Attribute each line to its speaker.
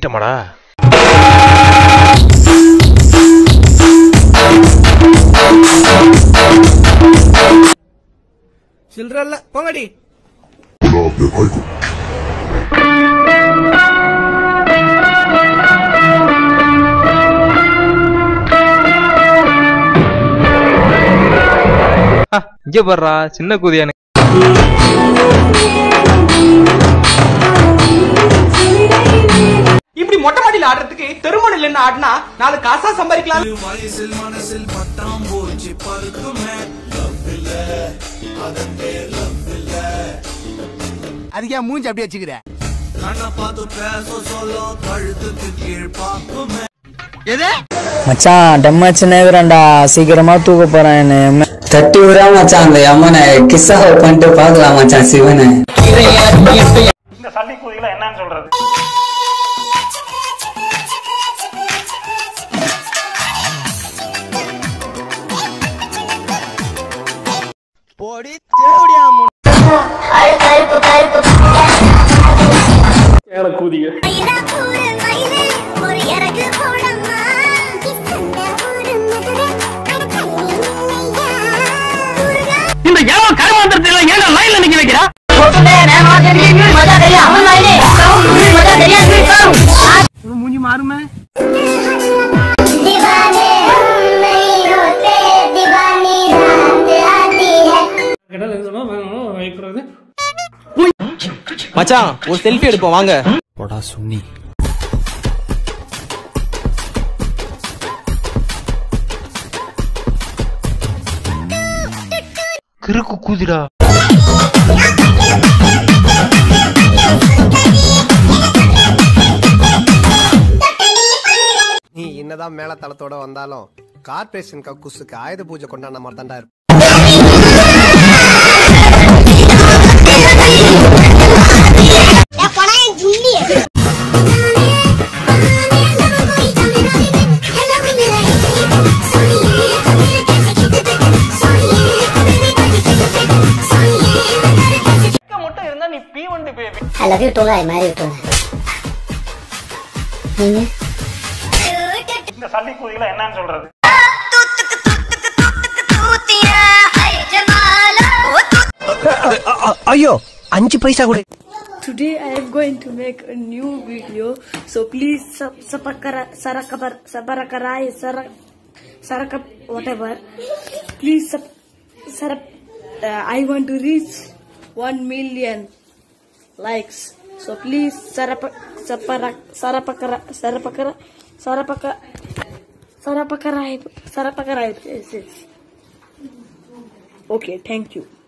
Speaker 1: மாட்டிக்கிட்டமாடா
Speaker 2: சில்றல்ல போங்கடி
Speaker 3: ஆ, இங்க பாடுறா சின்ன குதியானு
Speaker 2: இப்படி மொட்டை மாடியில ஆடுறதுக்கு தெருமணில என்ன ஆடினா நாலு காசா சம்பாதிக்கலாம்
Speaker 4: அதுக்கே மூஞ்சி அப்படியே வச்சுக்கிற
Speaker 5: மச்சான் டம்மாச்சு நேரம்டா சீக்கிரமா தூக்க போறேன் என்ன
Speaker 6: தட்டி விடா மச்சான் அந்த யமனை கிஸ்ஸா பண்ணிட்டு பாக்கலாம் மச்சான் சிவனை
Speaker 4: போடி தேவடியா
Speaker 2: இந்த ஏழோ கருமாந்திரத்தை ஏன் லைன்ல நிக்க வைக்கிறா மூஞ்சி மாறுமே
Speaker 4: மச்சான் ஒரு செல்ஃபி எடுப்போம் வாங்க
Speaker 1: கிறுக்கு கூதிடா
Speaker 7: நீ என்னதான் மேல தளத்தோட வந்தாலும் கார்பரேஷன் கக்கூசுக்கு ஆயுத பூஜை கொண்டாடின மாதிரி தாண்டா இருப்ப
Speaker 2: மட்டும் இருந்தா நீ பீ வண்டு baby
Speaker 8: I love you too, I marry you too. நீங்க
Speaker 2: இந்த சல்லி கூதிகளை என்னன்னு சொல்றது
Speaker 4: ஐயோ அஞ்சு பைசா கூட
Speaker 9: Today I am going to make a new video, so please sub sabakara sarakabar sabarakarai sarak sarakap whatever. Please sub sarap. Uh, I want to reach one million likes, so please sarap saparak sarapakara sarapakara sarapaka sarapakarai sarapakarai. Yes, yes. Okay, thank you.